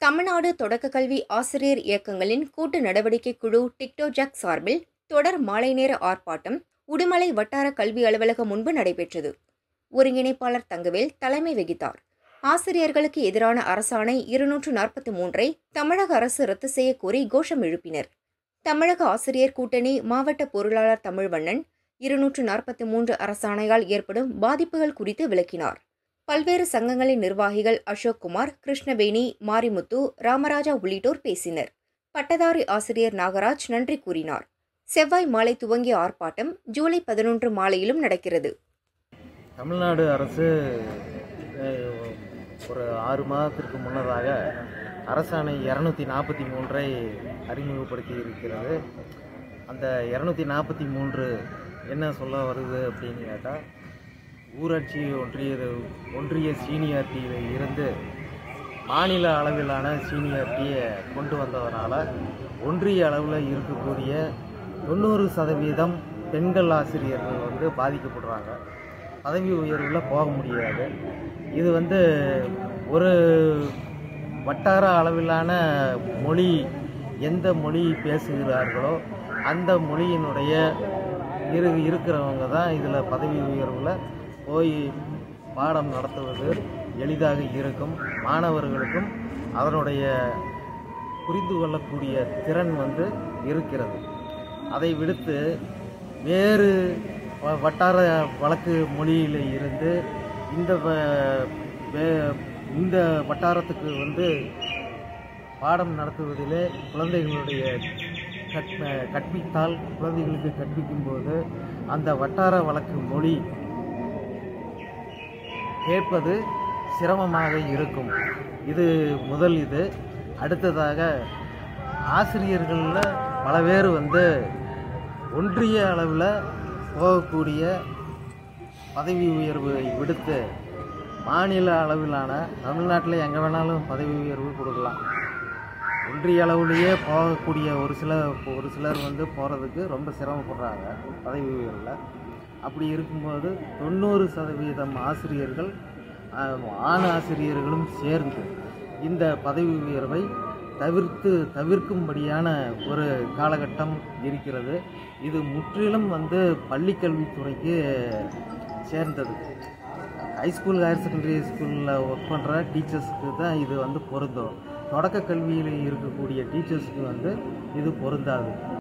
தமிழ்நாடு தொடக்க கல்வி ஆசிரியர் இயக்கங்களின் கூட்டு நடவடிக்கை குழு டிக்டோஜாக் சார்பில் தொடர் மாலை நேர ஆர்ப்பாட்டம் உடுமலை வட்டார கல்வி அலுவலகம் முன்பு நடைபெற்றது ஒருங்கிணைப்பாளர் தங்கவேல் தலைமை வகித்தார் ஆசிரியர்களுக்கு எதிரான அரசாணை இருநூற்று நாற்பத்தி மூன்றை தமிழக அரசு ரத்து செய்ய கோரி கோஷம் எழுப்பினர் தமிழக ஆசிரியர் கூட்டணி மாவட்ட பொருளாளர் தமிழ்வண்ணன் இருநூற்று நாற்பத்தி மூன்று அரசாணையால் ஏற்படும் பாதிப்புகள் குறித்து விளக்கினார் பல்வேறு சங்கங்களின் நிர்வாகிகள் அசோக் குமார் கிருஷ்ணவேணி மாரிமுத்து ராமராஜா உள்ளிட்டோர் பேசினர் பட்டதாரி ஆசிரியர் நாகராஜ் நன்றி கூறினார் செவ்வாய் மாலை துவங்கிய ஆர்ப்பாட்டம் ஜூலை பதினொன்று மாலையிலும் நடக்கிறது தமிழ்நாடு அரசு அஹ், ஒரு ஆறு மாதத்திற்கு முன்னதாக அரசாணை இரநூத்தி நாற்பத்தி மூன்றை அறிமுகப்படுத்தி இருக்கிறது அந்த இரநூத்தி நாற்பத்தி மூன்று என்ன சொல்ல வருது அப்படின்னு கேட்டால் ஊராட்சி ஒன்றிய ஒன்றிய சீனியாரிட்டியில் இருந்து மாநில அளவிலான சீனியாரிட்டியை கொண்டு வந்ததனால ஒன்றிய அளவில் இருக்கக்கூடிய தொண்ணூறு சதவீதம் பெண்கள் ஆசிரியர்கள் வந்து பாதிக்கப்படுறாங்க பதவி உயர்வில் போக முடியாது இது வந்து ஒரு வட்டார அளவிலான மொழி எந்த மொழி பேசுகிறார்களோ அந்த மொழியினுடைய இரு இருக்கிறவங்க தான் இதில் பதவி உயர்வில் போய் பாடம் நடத்துவது எளிதாக இருக்கும் மாணவர்களுக்கும் அதனுடைய புரிந்து கொள்ளக்கூடிய திறன் வந்து இருக்கிறது அதை விடுத்து வேறு வ- வட்டார வழக்கு மொழியில் இருந்து இந்த வ- வே- இந்த வட்டாரத்துக்கு வந்து பாடம் நடத்துவதிலே குழந்தைகளுடைய கற் கற்பித்தால் குழந்தைகளுக்கு கற்பிக்கும்போது அந்த வட்டார வழக்கு மொழி கேட்பது சிரமமாக இருக்கும் இது முதல் இது அடுத்ததாக ஆசிரியர்களில் பல பேர் வந்து ஒன்றிய அளவில் போகக்கூடிய பதவி உயர்வை விடுத்து மாநில அளவிலான தமிழ்நாட்டில் எங்கே வேணாலும் பதவி உயர்வு கொடுக்கலாம் ஒன்றிய அளவுலேயே போகக்கூடிய ஒரு சில ஒரு சிலர் வந்து போகிறதுக்கு ரொம்ப சிரமப்படுறாங்க பதவி உயர்வில் அப்படி இருக்கும்போது தொண்ணூறு சதவீதம் ஆசிரியர்கள் ஆஹ், ஆண் ஆசிரியர்களும் சேர்ந்து இந்த பதவி உயர்வை தவிர்த்து தவிர்க்கும்படியான ஒரு காலகட்டம் இருக்கிறது இது முற்றிலும் வந்து பள்ளிக்கல்வித்துறைக்கு சேர்ந்தது ஹைஸ்கூல் ஹையர் செகண்டரி ஸ்கூலில் ஒர்க் பண்ணுற டீச்சர்ஸ்க்கு தான் இது வந்து பொருந்தும் தொடக்க கல்வியில் இருக்கக்கூடிய டீச்சர்ஸ்க்கு வந்து இது பொருந்தாது